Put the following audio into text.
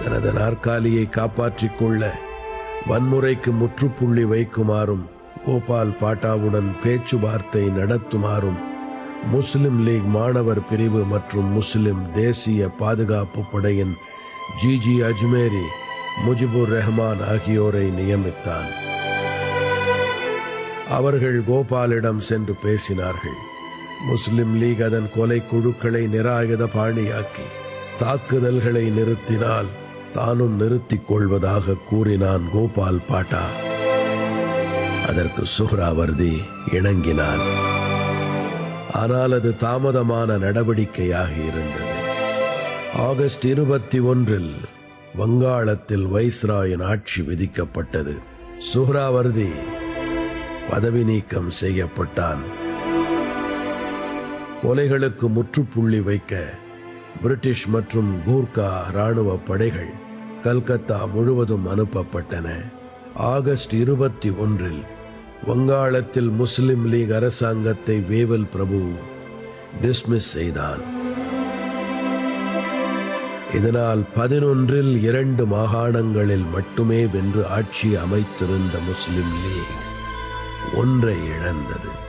தனது நாற்காலியை காப்பாற்றிக் கொள்ள வன்முறைக்கு முற்றுப்புள்ளி வைக்குமாறும் கோபால் பாட்டாவுடன் பேச்சுவார்த்தை நடத்துமாறும் முஸ்லிம் லீக் மாணவர் பிரிவு மற்றும் முஸ்லிம் தேசிய பாதுகாப்பு படையின் ஜிஜி அஜ்மேரி முஜிபுர் ரஹ்மான் ஆகியோரை நியமித்தான் அவர்கள் கோபாலிடம் சென்று பேசினார்கள் முஸ்லிம் லீக் அதன் கொலை குழுக்களை நிராயுத பாணியாக்கி தாக்குதல்களை நிறுத்தினால் தானும் நிறுத்திக் கொள்வதாக கூறினான் கோபால் பாட்டா அதற்கு சுஹ்ராவர்தி இணங்கினான் ஆனால் அது தாமதமான நடவடிக்கையாக இருந்தது ஆகஸ்ட் இருபத்தி ஒன்றில் வங்காளத்தில் வைஸ்ராயின் ஆட்சி விதிக்கப்பட்டது சுஹ்ராவர்தி பதவி நீக்கம் செய்யப்பட்டான் கொலைகளுக்கு முற்றுப்புள்ளி வைக்க பிரிட்டிஷ் மற்றும் கூர்கா இராணுவ படைகள் கல்கத்தா முழுவதும் அனுப்பப்பட்டன ஆகஸ்ட் இருபத்தி ஒன்றில் வங்காளத்தில் முஸ்லிம் லீக் அரசாங்கத்தை வேவல் பிரபு டிஸ்மிஸ் செய்தான் இதனால் பதினொன்றில் இரண்டு மாகாணங்களில் மட்டுமே வென்று ஆட்சி அமைத்திருந்த முஸ்லிம் லீக் ஒன்றை இழந்தது